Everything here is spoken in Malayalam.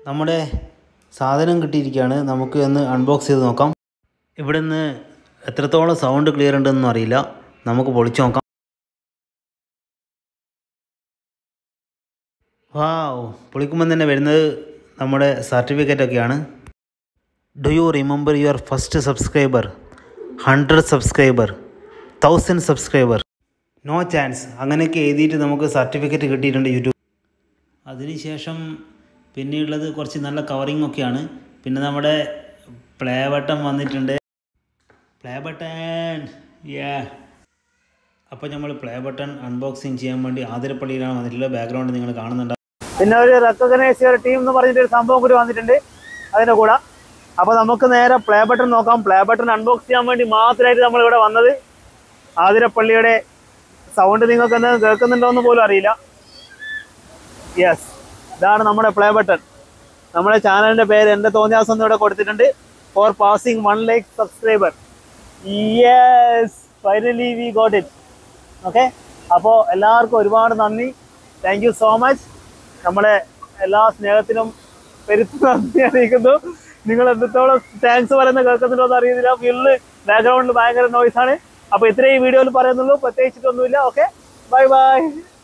നമ്മുടെ സാധനം കിട്ടിയിരിക്കുകയാണ് നമുക്ക് ഒന്ന് അൺബോക്സ് ചെയ്ത് നോക്കാം ഇവിടെ നിന്ന് എത്രത്തോളം സൗണ്ട് ക്ലിയർ ഉണ്ടെന്നൊന്നും അറിയില്ല നമുക്ക് പൊളിച്ചു നോക്കാം വാവ് പൊളിക്കുമ്പോൾ തന്നെ വരുന്നത് നമ്മുടെ സർട്ടിഫിക്കറ്റ് ഒക്കെയാണ് do you remember your first subscriber hundred subscriber thousand subscriber no chance അങ്ങനെയൊക്കെ എഴുതിയിട്ട് നമുക്ക് സർട്ടിഫിക്കറ്റ് കിട്ടിയിട്ടുണ്ട് യൂട്യൂബ് അതിനുശേഷം പിന്നെയുള്ളത് കുറച്ച് നല്ല കവറിങ് ഒക്കെയാണ് പിന്നെ നമ്മുടെ പ്ലേ ബട്ടൺ വന്നിട്ടുണ്ട് പ്ലേ ബട്ടൺ യാ അപ്പോൾ നമ്മൾ പ്ലേ ബട്ടൺ അൺബോക്സിങ് ചെയ്യാൻ വേണ്ടി ആതിരപ്പള്ളിയിലാണ് വന്നിട്ടുള്ളത് ബാക്ക്ഗ്രൗണ്ട് നിങ്ങൾ കാണുന്നുണ്ട് പിന്നെ ഒരു റെക്കഗ്നൈസ് ചെയ്ത ടീം എന്ന് പറഞ്ഞിട്ട് ഒരു സംഭവം കൂടി വന്നിട്ടുണ്ട് അതിന്റെ കൂടെ അപ്പൊ നമുക്ക് നേരെ പ്ലേ ബട്ടൺ നോക്കാം പ്ലേ ബട്ടൺ അൺബോക്സ് ചെയ്യാൻ വേണ്ടി മാത്രമായിട്ട് നമ്മൾ ഇവിടെ വന്നത് ആതിരപ്പള്ളിയുടെ സൗണ്ട് നിങ്ങൾക്ക് എന്തെങ്കിലും കേൾക്കുന്നുണ്ടോ എന്ന് പോലും അറിയില്ല യെസ് ഇതാണ് നമ്മുടെ പ്ലേ ബട്ടൺ നമ്മുടെ ചാനലിന്റെ പേര് എന്റെ തോന്നിയാസം എന്ന് ഇവിടെ കൊടുത്തിട്ടുണ്ട് for passing one like subscriber yes finally we got it okay അപ്പോൾ എല്ലാവർക്കും ഒരുപാട് നന്ദി താങ്ക് യു സോ മച്ച് നമ്മളെ എല്ലാ സ്നേഹത്തിനും പെരുത്ത് നന്ദി അറിയിക്കുന്നു നിങ്ങൾ എത്രത്തോളം താങ്ക്സ് പറയുന്നത് കേൾക്കുന്നുണ്ടോ എന്ന് അറിയുന്നില്ല ഫുള്ള് ബാക്ക്ഗ്രൗണ്ടിൽ ഭയങ്കര നോയ്സ് ആണ് അപ്പോൾ ഇത്രയും ഈ വീഡിയോയിൽ പറയുന്നുള്ളൂ പ്രത്യേകിച്ചിട്ടൊന്നുമില്ല ഓക്കെ ബൈ ബൈ